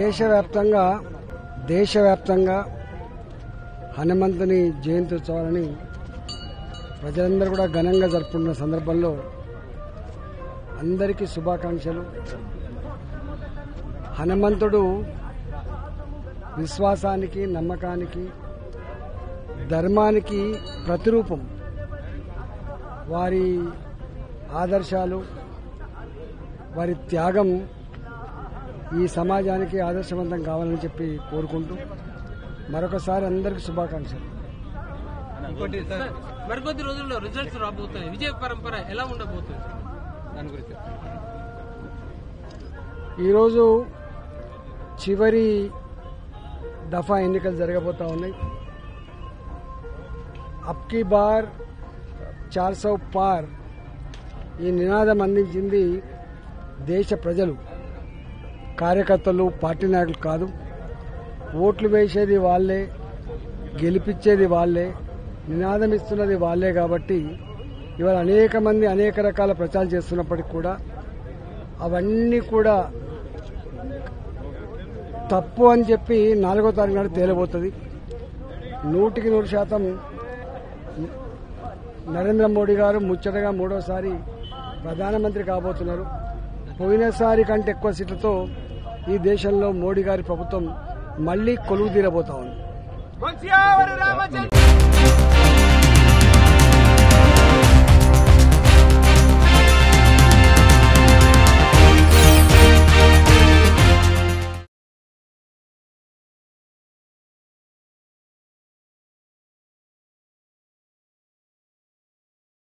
దేశవ్యాప్తంగా దేశవ్యాప్తంగా హనుమంతుని జయంతి ఉత్సవాలని ప్రజలందరూ కూడా ఘనంగా జరుపుకున్న సందర్భంలో అందరికీ శుభాకాంక్షలు హనుమంతుడు విశ్వాసానికి నమ్మకానికి ధర్మానికి ప్రతిరూపం వారి ఆదర్శాలు వారి త్యాగం ఈ సమాజానికి ఆదర్శవంతం కావాలని చెప్పి కోరుకుంటూ మరొకసారి అందరికీ శుభాకాంక్షలు ఇంకోటి సార్ మరికొద్ది రోజుల్లో రిజల్ట్స్ రాబోతున్నాయి విజయ పరంపర ఎలా ఉండబోతుంది దాని గురించి ఈరోజు చివరి దఫా ఎన్నికలు జరగబోతా ఉన్నాయి అప్కి బార్ చార్ సౌ పార్ ఈ నినాదం అందించింది దేశ ప్రజలు కార్యకర్తలు పార్టీ నాయకులు కాదు ఓట్లు వేసేది వాళ్ళే గెలిపించేది వాళ్ళే నినాదం ఇస్తున్నది వాళ్ళే కాబట్టి ఇవాళ అనేక మంది అనేక రకాల ప్రచారం చేస్తున్నప్పటికీ కూడా అవన్నీ కూడా తప్పు అని చెప్పి నాలుగో తారీఖు నాడు తేలబోతుంది నూటికి నూరు శాతం నరేంద్ర మోడీ గారు ముచ్చటగా మూడోసారి ప్రధానమంత్రి కాబోతున్నారు పోయినసారి కంటే ఎక్కువ సీట్లతో ఈ దేశంలో మోడీ గారి ప్రభుత్వం మళ్లీ కొలువు తీరబోతా ఉంది